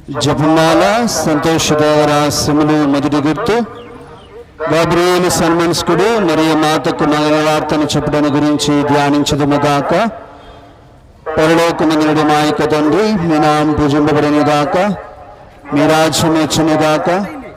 జపమాల సంతోషదేవరాశ్రములు మొదటి గుర్తు గాబ్రియేలు సన్మనస్కుడు మరియు మాతకు మంగళవార్తను చెప్పడం గురించి ధ్యానించదుముగాక పరలోకమందుడు మా యొక్క తండ్రి మీ నామం పూజింపబడిన గాక మీ రాజ్యం వచ్చిన గాక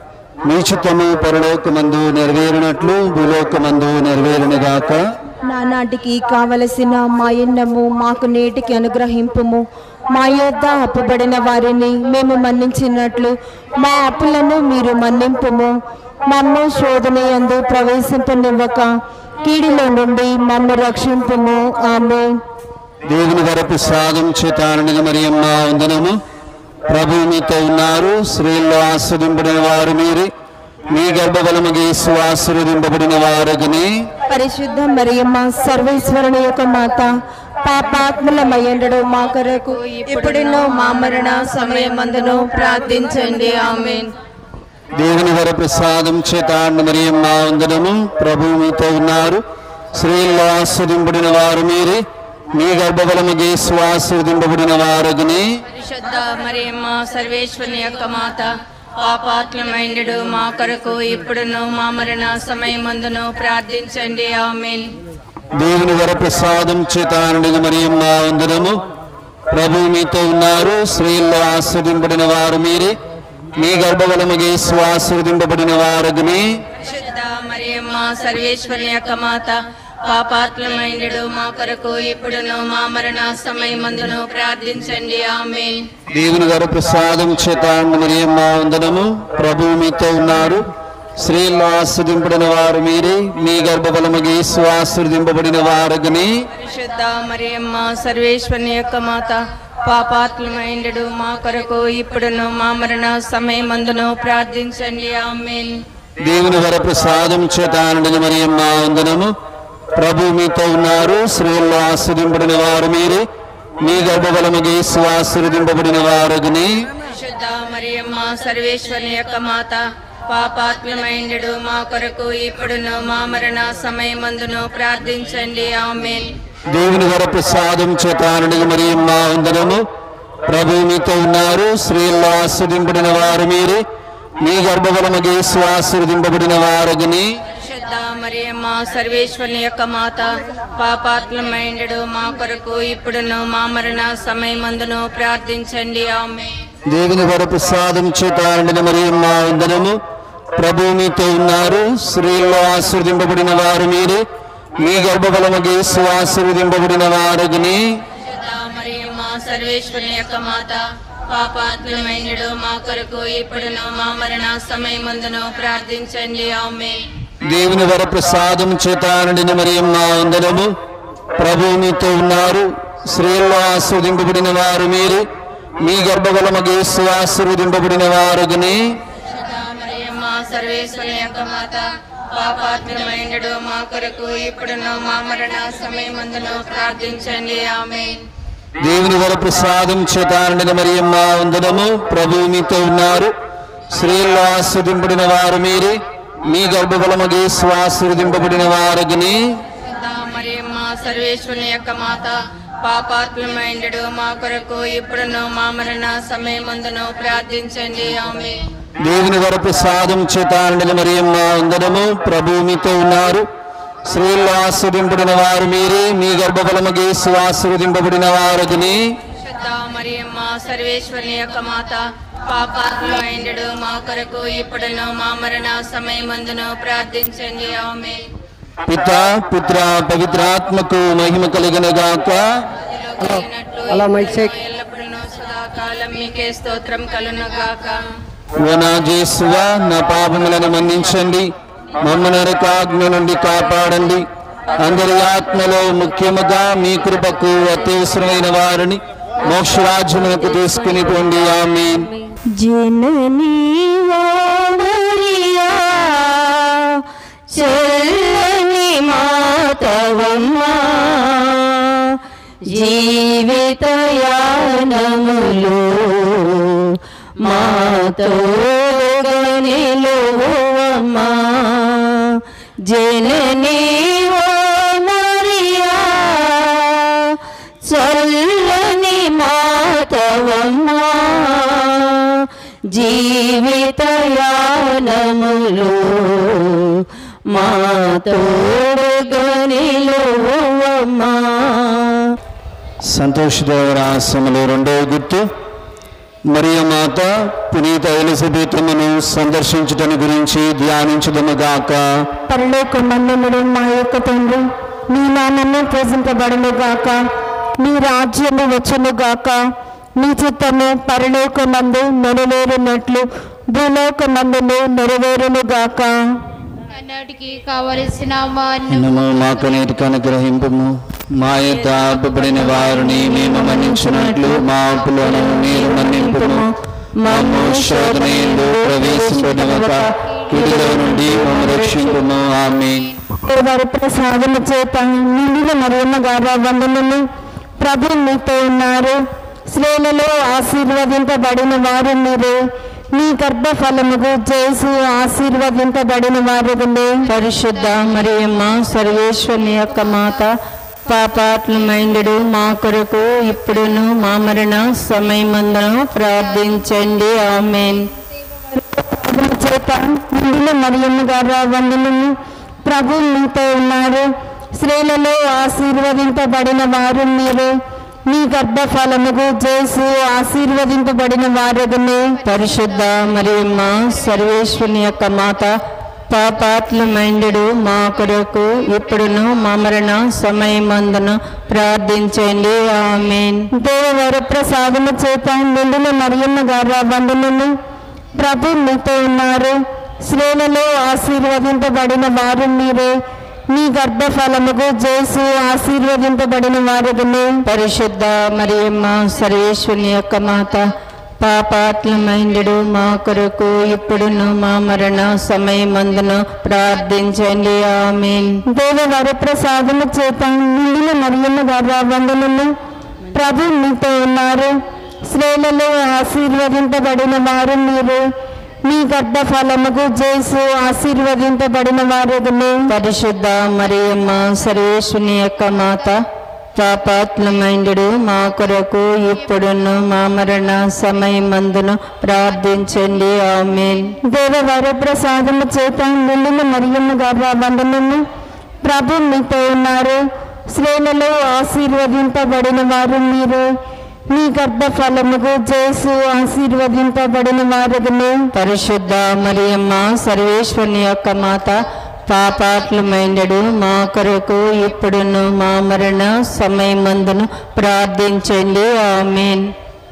మీ చిత్తము పరలోకమందు నెరవేరినట్లు భూలోకమందు నెరవేరిన గాక నానాటికి కావలసిన మా ఎన్నము మాకు నేటికి అనుగ్రహింపుము మా యొద్ద అప్పుబడిన వారిని మేము మన్నించినట్లు మా అప్పులను మీరు మన్నింపుము మమ్ము శోధన యందు ప్రవేశింపనివ్వక కీడిలో నుండి మమ్ము రక్షింపుము ఆమె దేవుని వరపు సాధం చేతానని మరియమ్మ వందనము ప్రభు మీతో ఉన్నారు స్త్రీల్లో ఆస్వాదింపబడిన వారు మీరే మీ గర్భబలము గీసు ఆశీర్వదింపబడిన వారగని పరిశుద్ధ మరియమ్మ సర్వేశ్వరుని యొక్క మాత పాపాత్ములమయ్యండడు మా కొరకు ఇప్పుడును మా మరణ సమయమందును ప్రార్థించండి ఆమెన్ దేవుని వరపు సాధం చేతాండి మరియమ్మ వందనము ప్రభు మీతో ఉన్నారు స్త్రీల్లో ఆస్వాదింపబడిన వారు మీరే మీ గర్భబలము గీసు ఆశీర్వదింపబడిన వారగని పరిశుద్ధ మరియమ్మ సర్వేశ్వరుని యొక్క మాత పాపాత్మమైండు మా కొరకు ఇప్పుడును మా మరణ సమయమందును ప్రార్థించండి ఆమెన్ దేవుని వరప్రసాదం చేతానుడి మరియమ్మ వందనము ప్రభు మీతో ఉన్నారు స్త్రీల్లో ఆస్వాదింపబడిన వారు మీరే మీ గర్భబలము గీసు ఆశీర్వదింపబడిన వారగని పరిశుద్ధ మరియమ్మ సర్వేశ్వరుని యొక్క మాత పాపాత్మమైండు మా కొరకు ఇప్పుడును మా మరణ సమయమందును ప్రార్థించండి ఆమెన్ దేవుని వరప్రసాదం చేతాండి మరియమ్మ వందనము ప్రభు మీతో ఉన్నారు స్త్రీల్లో ఆస్వాదింపబడిన వారు మీరే మీ గర్భబలము గీసు ఆశీర్వదింపబడిన వారగని పరిశుద్ధ మరియమ్మ సర్వేశ్వరుని యొక్క మాత పాపాత్మమైండు మా కొరకు ఇప్పుడును మా మరణ సమయమందును ప్రార్థించండి ఆమెన్ దేవుని వరప్రసాదం చేతానుడి మరియమ్మ వందనము ప్రభు మీతో ఉన్నారు స్త్రీల్లో ఆస్వాదింపబడిన వారు మీరే మీ గర్భబలము గీసు ఆశీర్వదింపబడిన వారగని పరిశుద్ధ మరియమ్మ సర్వేశ్వరుని యొక్క మాత పాపాత్మమైండు మా కొరకు ఇప్పుడును మా మరణ సమయమందును ప్రార్థించండి ఆమెన్ దేవుని వరప్రసాదం చేతానుడి మరియమ్మ వందనము ప్రభు మీతో ఉన్నారు స్త్రీల్లో ఆస్వాదింపబడిన వారు మీరే మీ గర్భబలము గీసు ఆశీర్వదింపబడిన వారగని పరిశుద్ధ మరియమ్మ సర్వేశ్వరుని యొక్క మాత పాపాత్మమైండు మా కొరకు ఇప్పుడును మా మరణ సమయమందును ప్రార్థించండి ఆమెన్ దేవుని వరప్రసాదం చేతానుడి మరియమ్మ వందనము ప్రభు మీతో ఉన్నారు స్త్రీల్లో ఆశీర్వదింపబడిన వారు మీరే మీ గర్భబలము గీసు ఆశీర్వదింపబడిన వారగని పరిశుద్ధ మరియమ్మ సర్వేశ్వరుని యొక్క మాత పాపాత్మమైనడు మా కొరకు ఇప్పుడును మా మరణ సమయమందును ప్రార్థించండి ఆమెన్ దేవుని వరప్రసాదం చేతానుడిని మరియమ్మ వందనము ప్రభు మీతో ఉన్నారు స్త్రీల్లో ఆస్వాదింపబడిన వారు మీరే మీ గర్భబలము గీసు ఆశీర్వదింపబడిన వారగని పరిశుద్ధ మరియమ్మ సర్వేశ్వరుని యొక్క మాత పాపాత్మమైనడు మా కొరకు ఇప్పుడును మా మరణ సమయమందును ప్రార్థించండి ఆమెన్ దేవుని వరప్రసాదం చేతానుడిని మరియమ్మ వందనము ప్రభు మీతో ఉన్నారు స్త్రీల్లో ఆస్వాదింపబడిన వారు మీరే మీ గర్భబలము గీసు ఆశీర్వదింపబడిన వారగని పరిశుద్ధ మరియమ్మ సర్వేశ్వరుని యొక్క మాత పాపాత్మమైనడు మా కొరకు ఇప్పుడును మా మరణ సమయమందును ప్రార్థించండి ఆమెన్ దేవుని వరప్రసాదం చేతానుడిని మరియమ్మ వందనము ప్రభు మీతో ఉన్నారు స్త్రీల్లో ఆస్వాదింపబడిన వారు మీరే మీ గర్భఫలము గీసు ఆశీర్వదింపబడిన వారగిని శుద్ధ మరియమ్మ సర్వేశ్వరుని యొక్క మాత పాపాత్మైండు మా కొరకు ఇప్పుడును మా మరణ సమయమందును ప్రార్థించండి ఆమె పిత పుత్ర పవిత్రాత్మకు మహిమ కలిగిన గాక అలా ఎల్లప్పుడూ సదాకాలం మీకే స్తోత్రం కలును గాక ఓ నా జేసువ నా పాపములను మన్నించండి మమ్మ నరకాజ్ఞ నుండి కాపాడండి అందరి ఆత్మలో ముఖ్యముగా మీ కృపకు అత్యవసరమైన వారిని మోక్షరాజ్యమునకు తీసుకుని పోండి ఆమె జననీ వారియా చెల్లని మాతవమ్మా జీవితయానములు మాతో నిలువమ్మా జననీ ఓ మరియా చల్లని మాతవమ్మా జీవితయానములో మా తోడుగనిలోవమ్మా సంతోషదేవరాశ్రమలో రెండవ గుర్తు మరియ మాత పునీత ఎలిజబెత్తును సందర్శించటం గురించి ధ్యానించదముగాక పరలోకమందునుడు మా యొక్క తండ్రి మీ నామము పూజింపబడును గాక మీ రాజ్యము వచ్చును గాక మీ చిత్తము పరలోకమందు నెరవేరునట్లు భూలోకమందును నెరవేరును గాక అన్నటికి కావలసిన మాన్ను మనము మాకు నీటికి అనుగ్రహింపము మా యొక్క అప్పుబడిన వారిని మేము మన్నించినట్లు మా అప్పులను మీరు మన్నింపుము మమ్ము శోధనయందు ప్రవేశింపడమక కిడిలో నుండి మమ్ము రక్షింపుము ఆమె వారి ప్రసాదము చేత నిండిన మరియమ్మ గారా వందనము ప్రభు మీతో ఉన్నారు స్త్రీలలో ఆశీర్వదింపబడిన వారు మీరే మీ గర్భఫలముకు చేసి ఆశీర్వదింపబడిన వారు పరిశుద్ధ మరియమ్మ సర్వేశ్వరుని యొక్క మాత పాపాత్మ మైండు మా కొరకు ఇప్పుడును మా మరణ సమయమందును ప్రార్థించండి ఆమెన్ ప్రభుని చేత నిండిన మరియమ్మ గారా వందనము ప్రభు మీతో ఉన్నారు స్త్రీలలో ఆశీర్వదింపబడిన వారు మీరే మీ గర్భఫలముకు చేసి ఆశీర్వదింపబడిన వారగునే పరిశుద్ధ మరియమ్మ సర్వేశ్వరుని యొక్క మాత పాపాత్మ మైండు మా కొరకు ఇప్పుడును మా మరణ సమయమందును ప్రార్థించండి ఆమెన్ దేవవర ప్రసాదము చేత నిండిన మరియమ్మ గారా వందనము ప్రభు మీతో ఉన్నారు స్త్రీలలో ఆశీర్వదింపబడిన వారు మీరే మీ గర్భఫలముకు చేసి ఆశీర్వదింపబడిన వారగునే పరిశుద్ధ మరియమ్మ సర్వేశ్వరుని యొక్క మాత పాపాత్మైండు మా కొరకు ఇప్పుడును మా మరణ సమయమందును ప్రార్థించండి ఆమెన్ దేవవర ప్రసాదము చేత నిండిన మరియమ్మ గారా వందనము ప్రభు మీతో ఉన్నారు స్త్రీలలో ఆశీర్వదింపబడిన వారు మీరు మీ గర్భఫలముకు చేసి ఆశీర్వదింపబడిన వారగునే పరిశుద్ధ మరియమ్మ సర్వేశ్వరుని యొక్క మాత పాపాత్మైండు మా కొరకు ఇప్పుడును మా మరణ సమయమందును ప్రార్థించండి ఆమెన్ దేవవర ప్రసాదము చేత నిండిన మరియమ్మ గారా వందనము ప్రభు మీతో ఉన్నారు స్త్రీలలో ఆశీర్వదింపబడిన వారు మీరు మీ గర్భఫలముకు చేసి ఆశీర్వదింపబడిన వారగునే పరిశుద్ధ మరియమ్మ సర్వేశ్వరుని యొక్క మాత పాపాత్మైండు మా కొరకు ఇప్పుడును మా మరణ సమయమందును ప్రార్థించండి ఆమెన్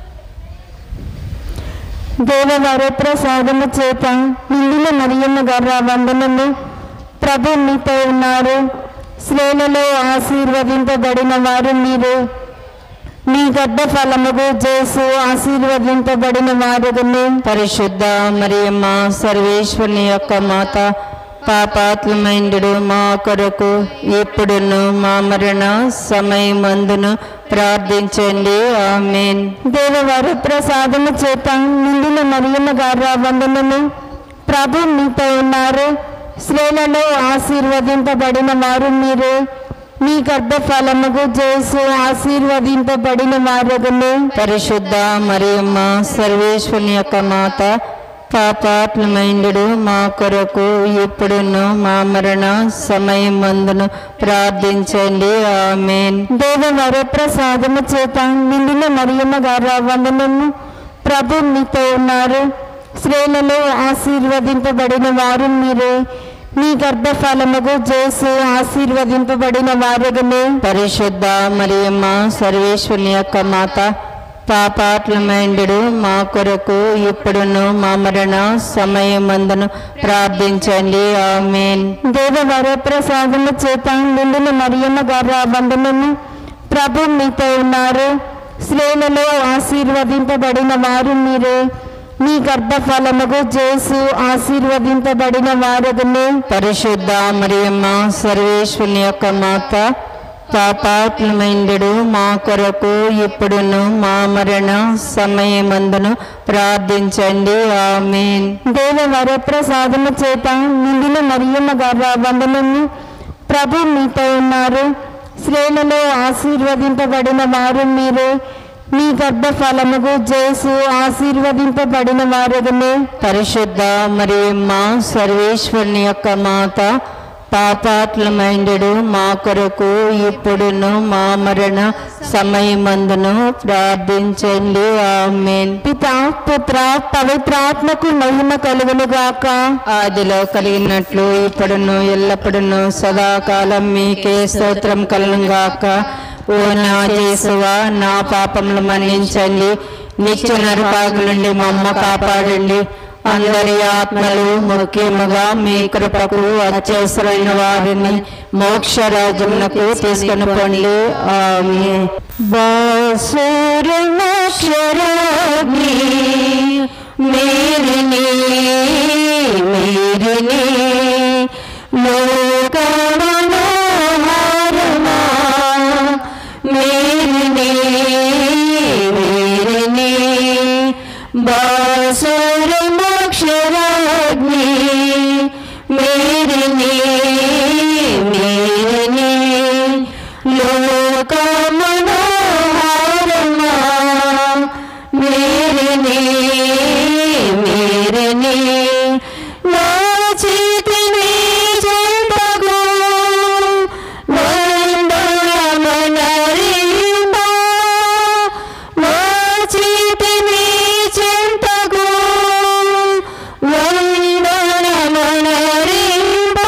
దేవవర ప్రసాదము చేత నిండిన మరియమ్మ గారా వందనము ప్రభు మీతో ఉన్నారు స్త్రీలలో ఆశీర్వదింపబడిన వారు మీరు మీ గర్భఫలముకు చేసి ఆశీర్వదింపబడిన వారుగునే పరిశుద్ధ మరియమ్మ సర్వేశ్వరుని యొక్క మాత పాపాత్మైండు మా కొరకు ఇప్పుడును మా మరణ సమయమందును ప్రార్థించండి ఆమెన్ దేవవారు ప్రసాదము చేత నిండిన మరియమ్మ గారా వందనము ప్రభు మీతో ఉన్నారు స్త్రీలలో ఆశీర్వదింపబడిన వారు మీరు మీ గర్భఫలముకు చేసి ఆశీర్వదింపబడిన వారుగునే పరిశుద్ధ మరియమ్మ సర్వేశ్వరుని యొక్క మాత పాపాత్మైండు మా కొరకు ఇప్పుడును మా మరణ సమయమందును ప్రార్థించండి ఆమెన్ దేవవర ప్రసాదము చేత నిండిన మరియమ్మ గారా వందనము ప్రభు మీతో ఉన్నారు స్త్రీలలో ఆశీర్వదింపబడిన వారు మీరే మీ గర్భఫలముకు చేసి ఆశీర్వదింపబడిన వారుగునే పరిశుద్ధ మరియమ్మ సర్వేశ్వరుని యొక్క మాత పాపాత్మైండు మా కొరకు ఇప్పుడును మా మరణ సమయమందును ప్రార్థించండి ఆమెన్ దేవవర ప్రసాదము చేత నిండిన మరియమ్మ గారా వందనము ప్రభు మీతో ఉన్నారు స్త్రీలలో ఆశీర్వదింపబడిన వారు మీరే మీ గర్భఫలముకు చేసి ఆశీర్వదింపబడిన వారుగునే పరిశుద్ధ మరియమ్మ సర్వేశ్వరుని యొక్క మాత పాపాత్మైండు మా కొరకు ఇప్పుడును మా మరణ సమయమందును ప్రార్థించండి ఆమెన్ దేవవర ప్రసాదము చేత నిండిన మరియమ్మ గారా వందనము ప్రభు మీతో ఉన్నారు స్త్రీలలో ఆశీర్వదింపబడిన వారు మీరే మీ గర్భఫలముకు జేసు ఆశీర్వదింపబడిన వారగమే పరిశుద్ధ మరియమ్మ సర్వేశ్వరుని యొక్క మాత పాపాత్లమైండు మా కొరకు ఇప్పుడును మా మరణ సమయమందును ప్రార్థించండి ఆమెన్ పిత పుత్ర పవిత్రాత్మకు మహిమ కలుగును గాక ఆదిలో కలిగినట్లు ఇప్పుడును ఎల్లప్పుడును సదాకాలం మీకే స్తోత్రం కలుగాక ఓ నా చేసువా నా పాపములు మన్నించండి నిత్య నరకాగు నుండి మమ్మ కాపాడండి అందరి ఆత్మలు ముఖ్యముగా మీ కృపకు అత్యవసరమైన వారిని మోక్ష రాజ్యమునకు తీసుకుని పండి ఆమె బాసురమక్షరాగ్ని మేరిని మేరిని లోకమనోహరమా మేరిని మేరిని బాసురమక్షరాగ్ని మేరిని మేరిని లోకమనోహరమా మేరిని మేరిని నా చేతిని చెంపగు వందనమనరింప నా చేతిని చెంపగు వందనమనరింప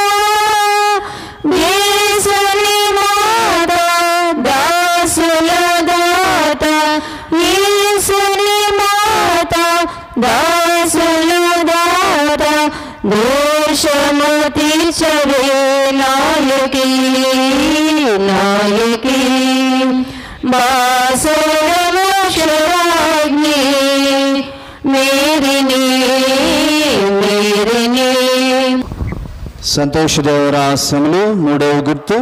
యేసుని మాత దాసుల దాత యేసుని మాత దాసుల దాత దోషము తీర్చవే నాయకి నాయకి బాసురమోషరాగ్ని మేరిని మేరిని సంతోషదేవరాశ్రములు మూడవ గుర్తు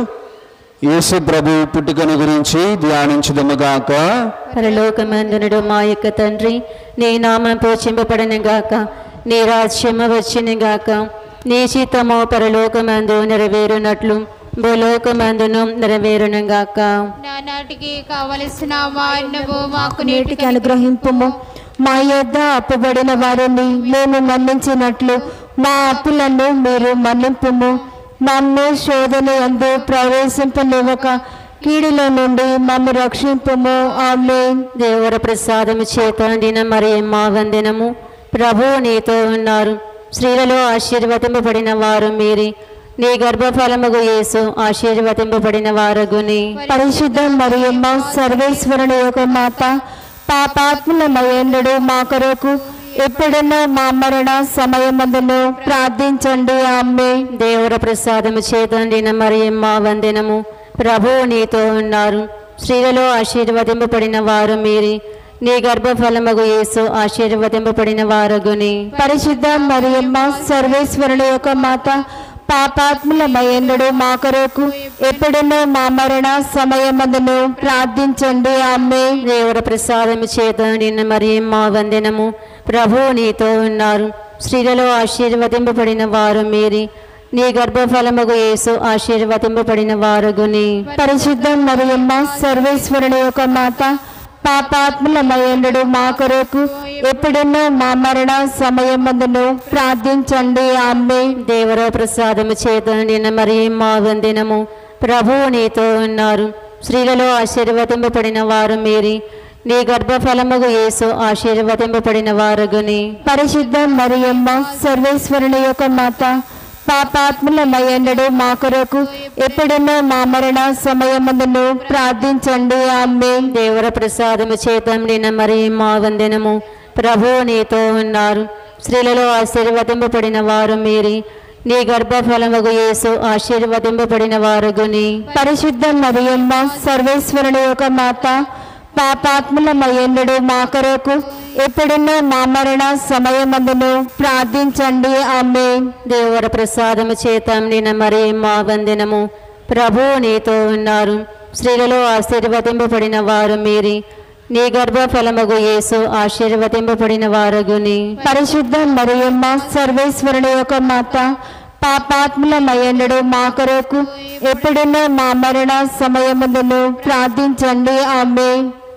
యేసు ప్రభు పుట్టుకను గురించి ధ్యానించదముగాక పరలోకమందునుడు మా యొక్క తండ్రి నీ నామం పోషింపబడను గాక నీ రాజ్యము వచ్చిన గాక నీ చిత్తము పరలోకమందు నెరవేరునట్లు భూలోకమందును నెరవేరును గాక నానాటికి కావలసిన మాన్నవు మాకు నేటికి అనుగ్రహింపుము మా యొద్ద అప్పుబడిన వారిని మేము మన్నించినట్లు మా అప్పులను మీరు మన్నింపుము మమ్ము శోధన అందు ప్రవేశింపనివ్వక కీడుల నుండి మమ్ము రక్షింపుము ఆమె దేవర ప్రసాదము చేత దిన మరి మా వందనము ప్రభువు నీతో ఉన్నారు స్త్రీలలో ఆశీర్వదింపబడిన వారు మీరి నీ గర్భఫలముగు యేసు ఆశీర్వదింపబడిన వారగుని పరిశుద్ధ మరియమ్మ సర్వేశ్వరుని యొక్క మాత పాపాత్ముల మయందుడు మా కొరకు ఎప్పుడున్న మా మరణ సమయమందును ప్రార్థించండి ఆమె దేవర ప్రసాదము చేతండిన మరి మా వందనము ప్రభువు నీతో ఉన్నారు స్త్రీలలో ఆశీర్వదింపబడిన వారు మీరి నీ గర్భఫలమగు యేసు ఆశీర్వదింపబడిన వారగుని పరిశుద్ధ మరియమ్మ సర్వేశ్వరుని యొక్క మాత పాపాత్ముల మయందుడు మా కొరకు ఎప్పుడున్న మా మరణ సమయమందును ప్రార్థించండి ఆమె దేవర ప్రసాదము చేతండిన మరి మా వందనము ప్రభువు నీతో ఉన్నారు స్త్రీలలో ఆశీర్వదింపబడిన వారు మీరి నీ గర్భఫలముగు యేసు ఆశీర్వదింపబడిన వారగుని పరిశుద్ధ మరియమ్మ సర్వేశ్వరుని యొక్క మాత పాపాత్ముల మయందుడు మా కొరకు ఎప్పుడున్న మా మరణ సమయమందును ప్రార్థించండి ఆమె దేవర ప్రసాదము చేతండిన మరి మా వందనము ప్రభువు నీతో ఉన్నారు స్త్రీలలో ఆశీర్వదింపబడిన వారు మీరి నీ గర్భఫలముగు యేసు ఆశీర్వదింపబడిన వారగుని పరిశుద్ధ మరియమ్మ సర్వేశ్వరుని యొక్క మాత పాపాత్ముల మయందుడు మా కొరకు ఎప్పుడున్న మా మరణ సమయమందును ప్రార్థించండి ఆమె దేవర ప్రసాదము చేతండిన మరి మా వందనము ప్రభువు నీతో ఉన్నారు స్త్రీలలో ఆశీర్వదింపబడిన వారు మీరి నీ గర్భఫలముగు యేసు ఆశీర్వదింపబడిన వారగుని పరిశుద్ధ మరియమ్మ సర్వేశ్వరుని యొక్క మాత పాపాత్ముల మయందుడు మా కొరకు ఎప్పుడున్న మా మరణ సమయమందును ప్రార్థించండి ఆమె దేవర ప్రసాదము చేతండిన మరి మా వందనము ప్రభువు నీతో ఉన్నారు స్త్రీలలో ఆశీర్వదింపబడిన వారు మీరి నీ గర్భఫలముగు యేసు ఆశీర్వదింపబడిన వారగుని పరిశుద్ధ మరియమ్మ సర్వేశ్వరుని యొక్క మాత పాపాత్ముల మయందుడు మా కొరకు ఎప్పుడున్న మా మరణ సమయమందును ప్రార్థించండి ఆమె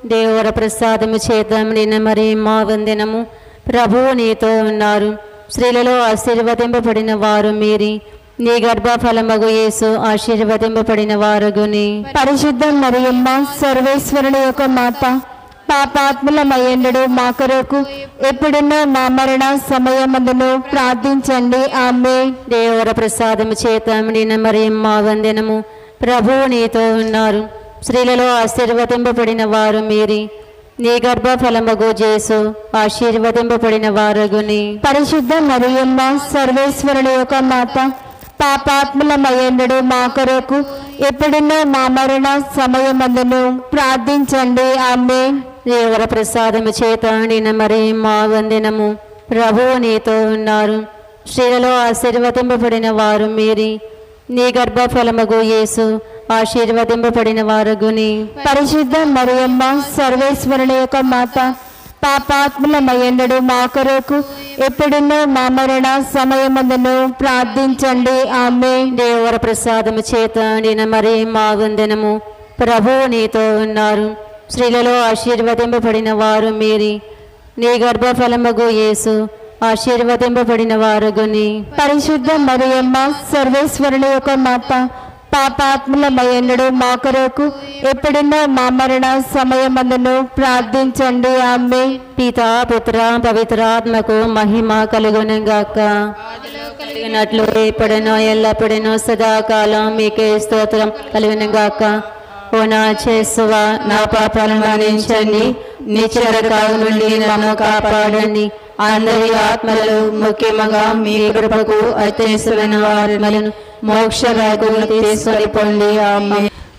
దేవర ప్రసాదము చేత నిన్న మరి మా వందనము ప్రభువు నీతో ఉన్నారు స్త్రీలలో ఆశీర్వదింపబడిన వారు మీరి నీ గర్భఫలమగు యేసు ఆశీర్వదింపబడిన వారుగుని పరిశుద్ధ మరియమ్మ సర్వేశ్వరుని యొక్క మాత పాపాత్ములమయ్యండు మా కొరకు ఎప్పుడున్న మా మరణ సమయమందును ప్రార్థించండి ఆమె దేవర ప్రసాదము చేత నిన్న మరి మా వందనము ప్రభువు నీతో ఉన్నారు స్త్రీలలో ఆశీర్వదింపబడిన వారు మీరి నీ గర్భఫలమగు జేసు ఆశీర్వదింపబడిన వారుగుని పరిశుద్ధ మరియమ్మ సర్వేశ్వరుని యొక్క మాత పాపాత్ములమయ్యండు మా కొరకు ఎప్పుడున్న మా మరణ సమయమందును ప్రార్థించండి ఆమె దేవర ప్రసాదము చేత నిన్న మరి మా వందనము ప్రభువు నీతో ఉన్నారు స్త్రీలలో ఆశీర్వదింపబడిన వారు మీరి నీ గర్భఫలమగు యేసు ఆశీర్వదింపబడిన వారుగుని పరిశుద్ధ మరియమ్మ సర్వేశ్వరుని యొక్క మాత పాపాత్ములమయ్యండు మా కొరకు ఎప్పుడున్న మా మరణ సమయమందును ప్రార్థించండి ఆమె దేవర ప్రసాదము చేత నిన్న మరి మా వందనము ప్రభువు నీతో ఉన్నారు స్త్రీలలో ఆశీర్వదింపబడిన వారు మీరి నీ గర్భఫలమగు యేసు ఆశీర్వదింపబడిన వారుగుని పరిశుద్ధ మరియమ్మ సర్వేశ్వరుని యొక్క మాత పాపాత్ములమయ్యండు మా కొరకు ఎప్పుడున్న మా మరణ సమయమందును ప్రార్థించండి ఆమె పితా పుత్ర పవిత్రాత్మకు మహిమ కలుగునుగాక కలిగినట్లు ఎప్పుడనో ఎల్లప్పుడనో సదాకాలం మీకే స్తోత్రం కలుగునుగాక ఓ నా చేసువా నా పాపాలను మన్నించండి నిచ్చరకాల నుండి నన్ను కాపాడండి అందరి ఆత్మలు ముఖ్యముగా మీ కృపకు అత్యవసరమైన ఆత్మలను మోక్ష రాగులు తీసుకొని పొంది ఆమె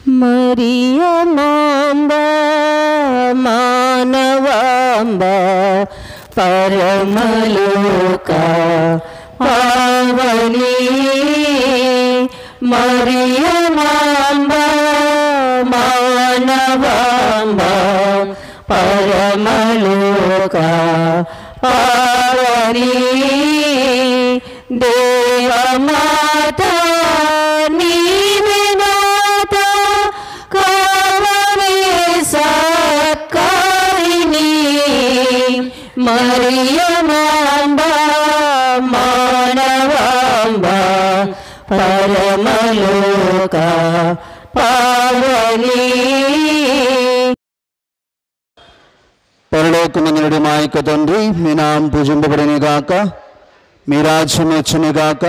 మరియమాంబ మానవాంబ పరమలోక పావని మరియమాంబ మానవాంబ పరమలోక పావని దేవమాత నీవే మాత కావవే సత్కారిణి మరియమాంబ మానవాంబ పరమలోక పావని పరలోకమందునుడి మా యొక్క తండ్రి మీ నామం పూజింపబడిన గాక మీ రాజ్యం వచ్చును గాక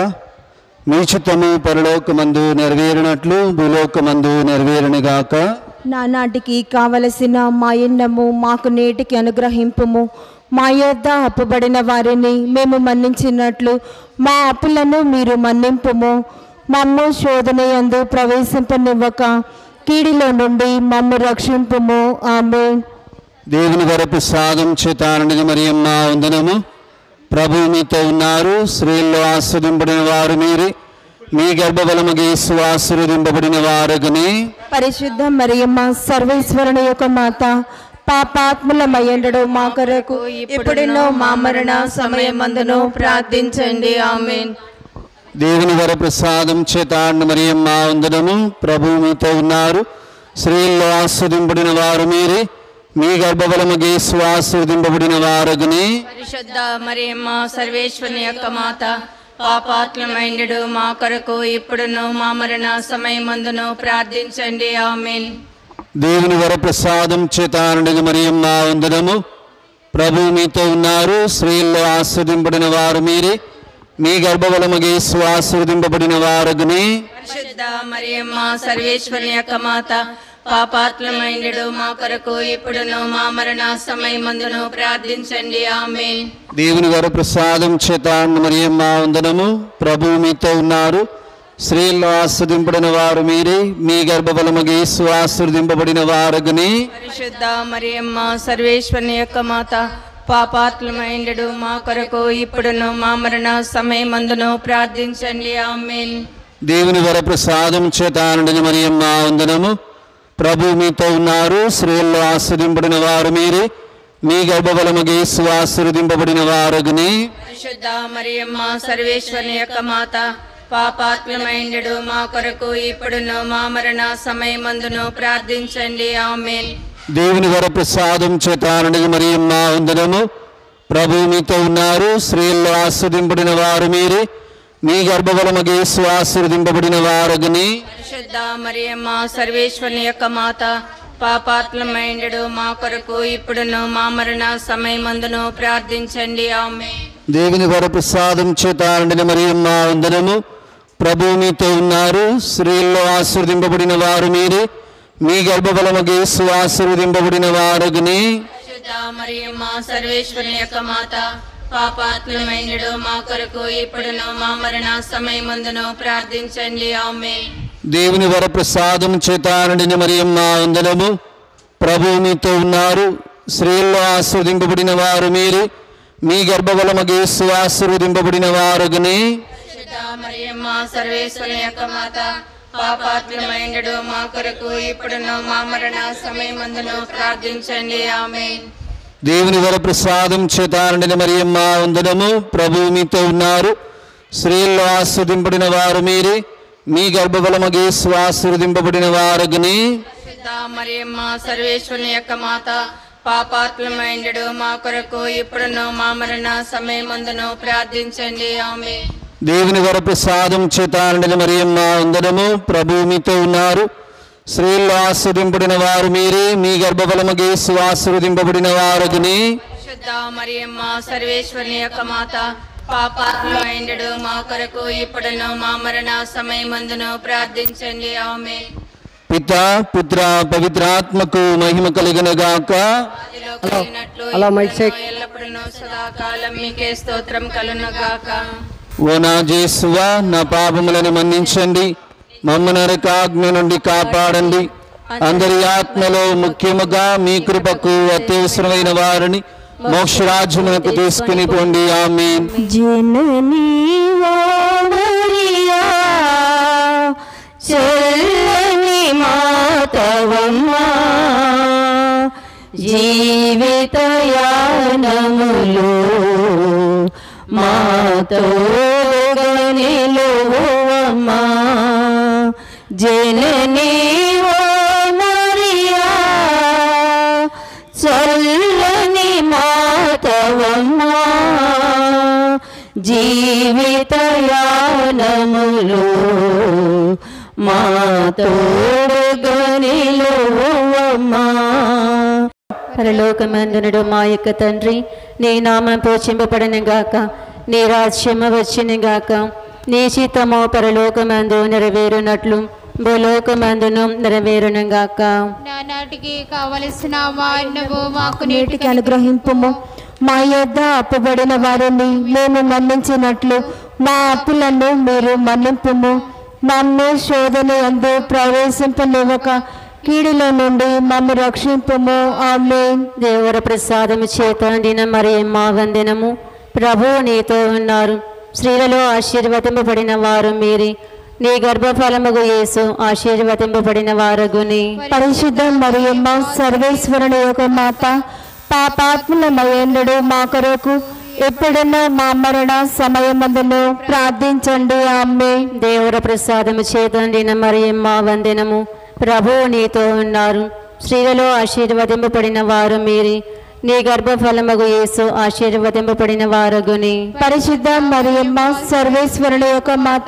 మీ చిత్తము పరలోకమందు నెరవేరినట్లు భూలోకమందు నెరవేరును గాక నానాటికి కావలసిన మా ఎన్నము మాకు నేటికి అనుగ్రహింపుము మా యొద్ద అప్పుబడిన వారిని మేము మన్నించినట్లు మా అప్పులను మీరు మన్నింపుము మమ్ము శోధన యందు ప్రవేశింపనివ్వక కీడిలో నుండి మమ్ము రక్షింపుము ఆమె దేవుని వర ప్రసాదం చేతానండి మరియమ్మ వందనము ప్రభు మీతో ఉన్నారు స్త్రీల్లో ఆస్వాదింపబడిన వారు మీరే మీ గర్భబలమగి ఆశీర్వదింపబడిన వారుగని పరిశుద్ధ మరియమ్మ సర్వేశ్వరుని యొక్క మాత పాపాత్ములమయ్యండు మా కొరకు ఇప్పుడును మా మరణ సమయమందును ప్రార్థించండి ఆమెన్ దేవుని వర ప్రసాదం చేతాండు మరియమ్మ వందనము ప్రభు మీతో ఉన్నారు స్త్రీల్లో ఆస్వాదింపబడిన వారు మీరే మీ గర్భబలమగి ఆశీర్వదింపబడిన వారుగని పరిశుద్ధ మరియమ్మ సర్వేశ్వరుని యొక్క మాత పాపాత్మమైండు మా కొరకు ఇప్పుడును మా మరణ సమయమందును ప్రార్థించండి ఆమెన్ దేవుని వర ప్రసాదం చేతానుడిన మరియమ్మ వందనము ప్రభు మీతో ఉన్నారు స్త్రీల్లో ఆస్వాదింపబడిన వారు మీరే మీ గర్భబలమగి ఆశీర్వదింపబడిన వారుగని పరిశుద్ధ మరియమ్మ సర్వేశ్వరుని యొక్క మాత పాపాత్మమైండు మా కొరకు ఇప్పుడును మా మరణ సమయమందును ప్రార్థించండి ఆమెన్ దేవుని వర ప్రసాదం చేతాండు మరియమ్మ వందనము ప్రభు మీతో ఉన్నారు స్త్రీల్లో ఆస్వాదింపబడిన వారు మీరే మీ గర్భబలమగి ఆశీర్వదింపబడిన వారుగని పరిశుద్ధ మరియమ్మ సర్వేశ్వరుని యొక్క మాత పాపాత్మమైండు మా కొరకు ఇప్పుడును మా మరణ సమయమందును ప్రార్థించండి ఆమెన్ దేవుని వర ప్రసాదం చేతానుడిన మరియమ్మ వందనము ప్రభు మీతో ఉన్నారు స్త్రీల్లో ఆస్వాదింపబడిన వారు మీరే మీ గర్భబలమగి ఆశీర్వదింపబడిన వారుగని పరిశుద్ధ మరియమ్మ సర్వేశ్వరుని యొక్క మాత పాపాత్మమైండు మా కొరకు ఇప్పుడును మా మరణ సమయమందును ప్రార్థించండి ఆమెన్ దేవుని వర ప్రసాదం చేతానని మరియు మా వందనము ప్రభు మీతో ఉన్నారు స్త్రీల్లో ఆస్వాదింపబడిన వారు మీరే మీ గర్భఫలమగేసు ఆశీర్వదింపబడిన వారగని పరిశుద్ధ మరియమ్మ సర్వేశ్వరుని యొక్క మాత పాపాత్మమైండడు మా కొరకు ఇప్పుడును మా మరణ సమయమందును ప్రార్థించండి ఆమె దేవుని వర ప్రసాదం చేతానండిన మరియు మా వందనము ప్రభు మీతో ఉన్నారు స్త్రీల్లో ఆశీర్వదింపబడిన వారు మీరే మీ గర్భఫలమగేసు ఆశీర్వదింపబడిన వారగని పరిశుద్ధ మరియమ్మ సర్వేశ్వరుని యొక్క మాత పాపాత్మమైనడు మా కొరకు ఇప్పుడును మా మరణ సమయమందును ప్రార్థించండి ఆమె దేవుని వర ప్రసాదం చేతానండిన మరియు మా వందనము ప్రభు మీతో ఉన్నారు స్త్రీల్లో ఆశీర్వదింపబడిన వారు మీరే మీ గర్భఫలమగేసు ఆశీర్వదింపబడిన వారగని పరిశుద్ధ మరియమ్మ సర్వేశ్వరుని యొక్క మాత పాపాత్మమైనడు మా కొరకు ఇప్పుడును మా మరణ సమయమందును ప్రార్థించండి ఆమె దేవుని వర ప్రసాదం చేతానండిన మరియు మా వందనము ప్రభు మీతో ఉన్నారు స్త్రీల్లో ఆస్వాదింపబడిన వారు మీరే మీ గర్భఫలమగేసు ఆశీర్వదింపబడిన వారగని పరిశుద్ధ మరియమ్మ సర్వేశ్వరుని యొక్క మాత పాపాత్మమైనడు మా కొరకు ఇప్పుడును మా మరణ సమయమందును ప్రార్థించండి ఆమె దేవుని వర ప్రసాదం చేతానండిన మరియు మా వందనము ప్రభు మీతో ఉన్నారు స్త్రీల్లో ఆస్వాదింపబడిన వారు మీరే మీ గర్భఫలమగేసు ఆశీర్వదింపబడిన వారగని పరిశుద్ధ మరియమ్మ సర్వేశ్వరుని యొక్క మాత పాపాత్మమైనడు మా కొరకు ఇప్పుడును మా మరణ సమయమందును ప్రార్థించండి ఆమె పిత పుత్ర పవిత్రాత్మకు మహిమ కలిగిన గాక ఆదిలో కలిగినట్లు ఇప్పుడును ఎల్లప్పుడును సదాకాలం మీకే స్తోత్రం కలును గాక ఓ నా జేసువ నా పాపములను మన్నించండి మమ్మ నరకాజ్ఞ నుండి కాపాడండి అందరి ఆత్మలో ముఖ్యముగా మీ కృపకు అత్యవసరమైన వారిని మోక్షరాజ్యమునకు తీసుకుని పోండి ఆమె జననీ వారియా చెల్లని మాతవమ్మా జీవితయానములో మాతో నిలువమ్మా జననీ ఓ మరియా చల్లని మాతవమ్మా జీవితయానములు మా తోడుగనిలోవమ్మా పరలోకమందునుడు మా యొక్క తండ్రి నీ నామం పోషింపబడను గాక నీ రాజ్యము వచ్చిన గాక నీ చిత్తము పరలోకమందు నెరవేరునట్లు భూలోకమందును నెరవేరును గాక నానాటికి కావలసిన వారినవు మాకు నేటికి అనుగ్రహింపుము మా యొద్ద అప్పుబడిన వారిని మేము మన్నించినట్లు మా అప్పులను మీరు మన్నింపుము మమ్ము శోధన అందు ప్రవేశింపనివ్వక కీడుల నుండి మమ్ము రక్షింపుము ఆమె దేవర ప్రసాదము చేత నిన మరి మా వందనము ప్రభు నీతో ఉన్నారు స్త్రీలలో ఆశీర్వదింపబడిన వారు మీరే నీ గర్భఫలముగు యేసు ఆశీర్వదింపబడిన వారగుని పరిశుద్ధ మరియమ్మ సర్వేశ్వరుని యొక్క మాత పాపాత్ములమయ్యండు మా కొరకు ఎప్పుడున్న మా మరణ సమయమందును ప్రార్థించండి ఆమె దేవర ప్రసాదము చేతండిన మరి మా వందనము ప్రభు నీతో ఉన్నారు స్త్రీలలో ఆశీర్వదింపబడిన వారు మీరే నీ గర్భఫలముగు యేసు ఆశీర్వదింపబడిన వారగుని పరిశుద్ధ మరియమ్మ సర్వేశ్వరుని యొక్క మాత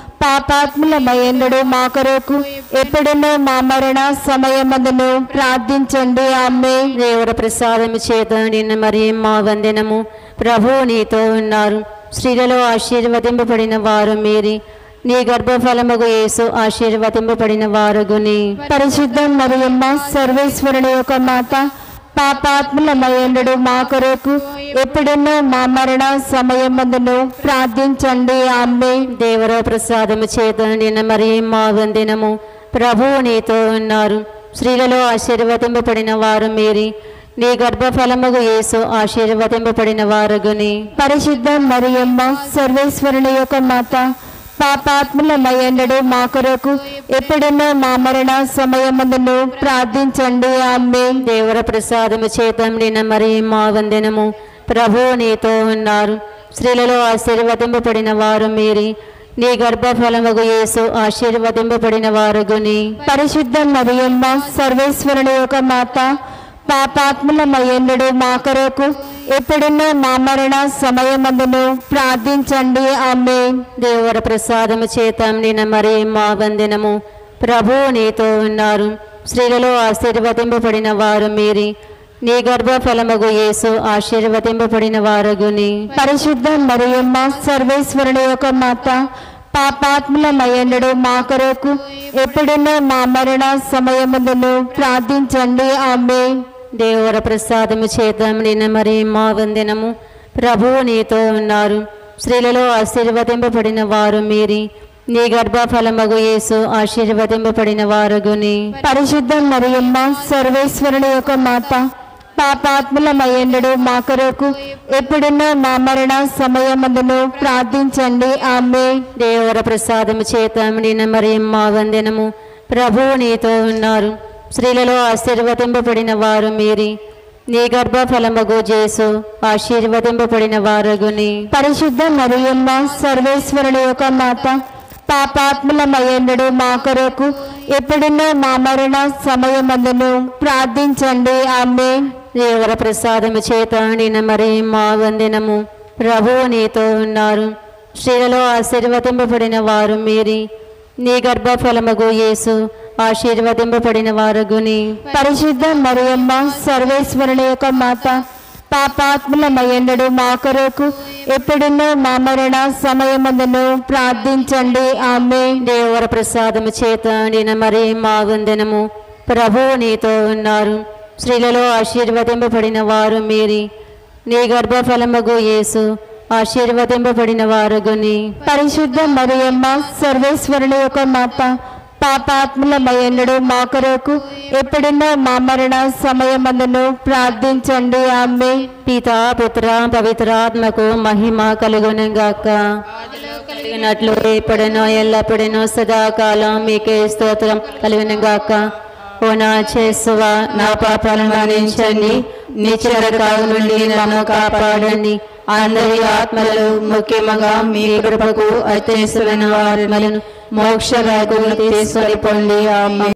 పాపాత్ములమయ్యండు మా కొరకు ఎప్పుడున్న మా మరణ సమయమందును ప్రార్థించండి ఆమె దేవర ప్రసాదము చేతండిన మరి మా వందనము ప్రభు నీతో ఉన్నారు స్త్రీలలో ఆశీర్వదింపబడిన వారు మీరే నీ గర్భఫలముగు యేసు ఆశీర్వదింపబడిన వారగుని పరిశుద్ధ మరియమ్మ సర్వేశ్వరుని యొక్క మాత పాపాత్ములమయ్యండు మా కొరకు ఎప్పుడున్న మా మరణ సమయమందును ప్రార్థించండి ఆమె దేవర ప్రసాదము చేతండిన మరి మా వందనము ప్రభు నీతో ఉన్నారు స్త్రీలలో ఆశీర్వదింపబడిన వారు మీరే నీ గర్భఫలముగు యేసు ఆశీర్వదింపబడిన వారగుని పరిశుద్ధ మరియమ్మ సర్వేశ్వరుని యొక్క మాత పాపాత్ములమయ్యండు మా కొరకు ఎప్పుడున్న మా మరణ సమయమందును ప్రార్థించండి ఆమె దేవర ప్రసాదము చేతండిన మరి మా వందనము ప్రభు నీతో ఉన్నారు స్త్రీలలో ఆశీర్వదింపబడిన వారు మీరే నీ గర్భఫలముగు యేసు ఆశీర్వదింపబడిన వారుగుని పరిశుద్ధ మరియమ్మ సర్వేశ్వరుని యొక్క మాత పాపాత్ములమయ్యుడు మా కొరకు ఎప్పుడున్న మా మరణ సమయమందును ప్రార్థించండి ఆమె దేవర ప్రసాదము చేత నిన్న మరి మా వందనము ప్రభు నీతో ఉన్నారు స్త్రీలలో ఆశీర్వదింపబడిన వారు మీరి నీ గర్భఫలముగు యేసు ఆశీర్వదింపబడిన వారుగుని పరిశుద్ధ మరియమ్మ సర్వేశ్వరుని యొక్క మాత పాపాత్ములమయ్యుడు మా కొరకు ఎప్పుడున్న మా మరణ సమయమందును ప్రార్థించండి ఆమె దేవర ప్రసాదము చేత నిన్న మరి మా వందనము ప్రభు నీతో ఉన్నారు స్త్రీలలో ఆశీర్వదింపబడిన వారు మీరి నీ గర్భఫలమగు యేసు ఆశీర్వదింపబడిన వారుగుని పరిశుద్ధ మరియమ్మ సర్వేశ్వరుని యొక్క మాత పాపాత్ములమయ్యుడు మా కొరకు ఎప్పుడున్న మా మరణ సమయమందును ప్రార్థించండి ఆమె దేవర ప్రసాదము చేత నిన్న మరి మా వందనము ప్రభు నీతో ఉన్నారు స్త్రీలలో ఆశీర్వదింపబడిన వారు మీరి నీ గర్భఫలమగు జేసు ఆశీర్వదింపబడిన వారుగుని పరిశుద్ధ మరియమ్మ సర్వేశ్వరుని యొక్క మాత పాపాత్ములమయ్యుడు మా కొరకు ఎప్పుడున్న మా మరణ సమయమందును ప్రార్థించండి ఆమె దేవర ప్రసాదము చేత నిన్న మరి మా వందనము ప్రభు నీతో ఉన్నారు స్త్రీలలో ఆశీర్వదింపబడిన వారు మీరి నీ గర్భఫలమగు యేసు ఆశీర్వదింపబడిన వారుగుని పరిశుద్ధ మరియమ్మ సర్వేశ్వరుని యొక్క మాత పాపాత్ములమయ్యుడు మా కొరకు ఎప్పుడున్న మా మరణ సమయమందును ప్రార్థించండి ఆమె దేవర ప్రసాదము చేత నిన్న మరి మా వందనము ప్రభు నీతో ఉన్నారు స్త్రీలలో ఆశీర్వదింపబడిన వారు మీరి నీ గర్భఫలమగు యేసు ఆశీర్వదింపబడిన వారుగుని పరిశుద్ధ మరియమ్మ సర్వేశ్వరుని యొక్క మాత పాపాత్ములమయ్యుడు మా కొరకు ఎప్పుడున్న మా మరణ సమయమందును ప్రార్థించండి ఆమె పితా పుత్ర పవిత్రాత్మకు మహిమ కలుగునుగాక కలిగినట్లు ఎప్పుడనో ఎల్లప్పుడనో సదాకాలం మీకే స్తోత్రం కలుగునుగాక ఓ నా చేసువా నా పాపాలను మన్నించండి నిత్యరకాల నుండి నన్ను కాపాడండి అందరి ఆత్మలు ముఖ్యంగా మీ కృపకు అత్యవసరమైన ఆత్మలను మోక్ష రాగులు తీసుకొని పొంది ఆమె